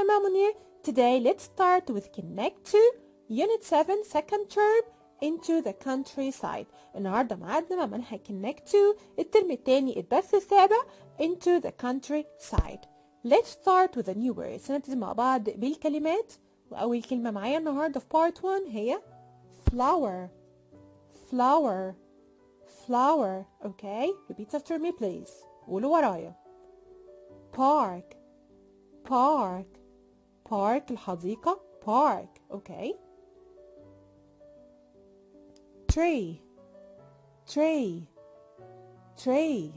يا ماما منير today let's start with connect to unit 7 second term into the countryside النهارده معادنا مع منهج connect to الترم الثاني الدرس السابع into the countryside let's start with a new word سنبتدي مع بعض بالكلمات وأول كلمة معايا النهارده في part 1 هي flower flower flower okay repeat after me please قولوا ورايا park park park الحديقة park okay tree tree tree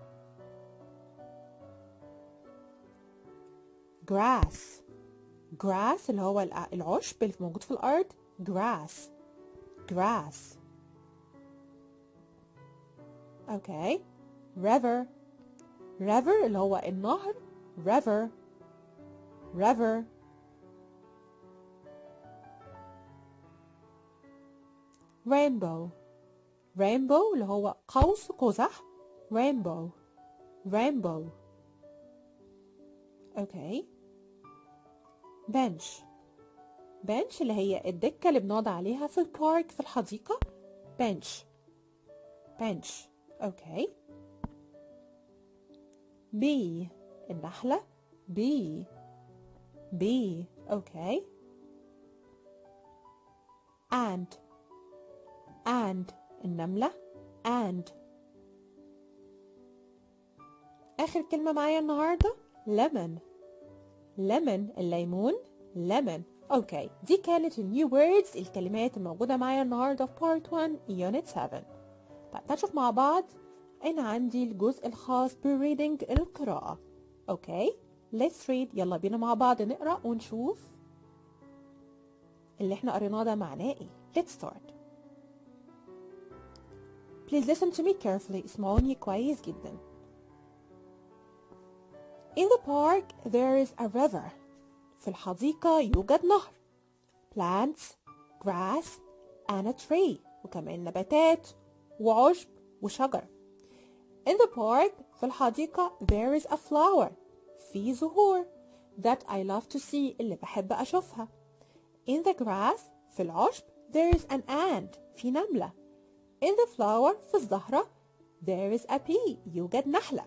grass grass اللي هو الع- العشب اللي موجود في الأرض grass grass okay river river اللي هو النهر river river rainbow rainbow اللي هو قوس قزح rainbow rainbow okay bench bench اللي هي الدكة اللي بنقعد عليها في البارك في الحديقة bench bench okay bee النحلة bee bee okay and and النملة and آخر كلمة معايا النهاردة lemon lemon الليمون lemon اوكي دي كانت النيو words الكلمات الموجودة معايا النهاردة في part 1 unit 7 طيب نشوف مع بعض أنا عندي الجزء الخاص بالريدنج القراءة اوكي let's read يلا بينا مع بعض نقرأ ونشوف اللي احنا قريناه ده معناه ايه let's start please listen to me carefully اسمعوني كويس جدا In the park there is a river. في الحديقة يوجد نهر. Plants, grass, and a tree. وكمان نباتات وعشب وشجر. In the park في الحديقة there is a flower. في زهور. That I love to see اللي بحب أشوفها. In the grass في العشب there is an ant. في نملة. In the flower في الزهرة there is a bee. يوجد نحلة.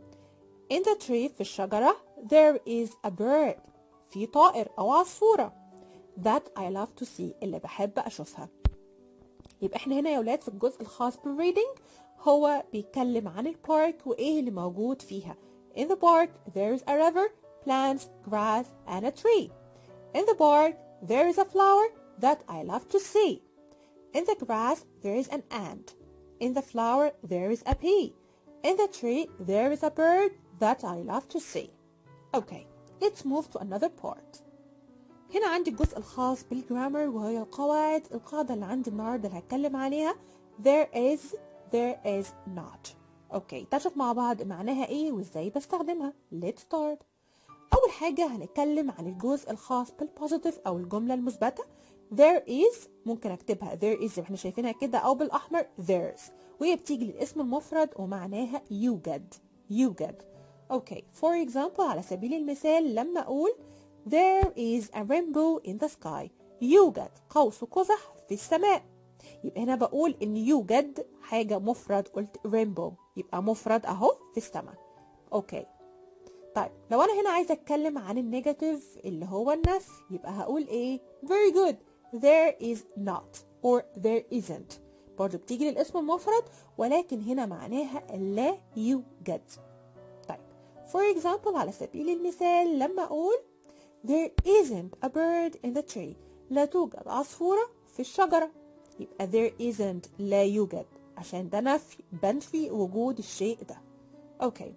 In the tree في الشجرة there is a bird في طائر أو عصفورة that I love to see اللي بحب أشوفها يبقى احنا هنا يا ولاد في الجزء الخاص بالريدنج هو بيتكلم عن البارك وإيه اللي موجود فيها In the park there is a river, plants, grass and a tree. In the park there is a flower that I love to see. In the grass there is an ant. In the flower there is a bee. In the tree there is a bird that I love to see. Okay, let's move to another part. هنا عندي الجزء الخاص بالجرامر وهي القواعد القاعدة اللي عندي النهاردة اللي هتكلم عليها there is there is not اوكي تعال مع بعض معناها ايه وازاي بستخدمها let's start اول حاجة هنتكلم عن الجزء الخاص بالبوزيتيف او الجملة المثبتة there is ممكن اكتبها there is زي ما احنا شايفينها كده او بالاحمر there's وهي بتيجي للاسم المفرد ومعناها يوجد يوجد اوكي for example على سبيل المثال لما اقول there is a rainbow in the sky يوجد قوس قزح في السماء يبقى هنا بقول ان يوجد حاجة مفرد قلت rainbow يبقى مفرد اهو في السماء اوكي طيب لو انا هنا عايزه اتكلم عن النيجاتيف اللي هو النفي يبقى هقول ايه very good there is not or there isn't برضه بتيجي للاسم المفرد ولكن هنا معناها لا يوجد طيب for example على سبيل المثال لما اقول there isn't a bird in the tree لا توجد عصفورة في الشجرة يبقى there isn't لا يوجد عشان ده نفي بنفي وجود الشيء ده اوكي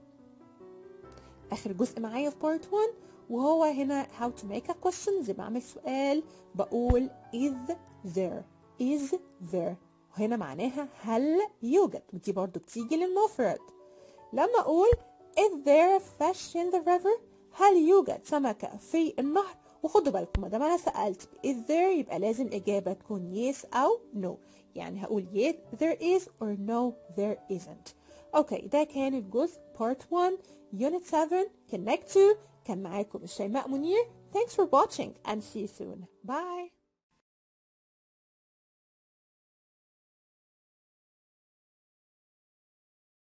اخر جزء معايا في part 1 وهو هنا how to make a question زي بعمل سؤال بقول is there is there وهنا معناها هل يوجد ودي برضو بتيجي للمفرد لما اقول is there fish in the river هل يوجد سمكة في النهر وخدوا بالكم ما دام انا سألت is there يبقى لازم اجابة تكون yes او no يعني هقول yes there is or no there isn't اوكي ده كان الجزء part 1 unit 7 connect to كان معاكم الشيماء منير thanks for watching and see you soon bye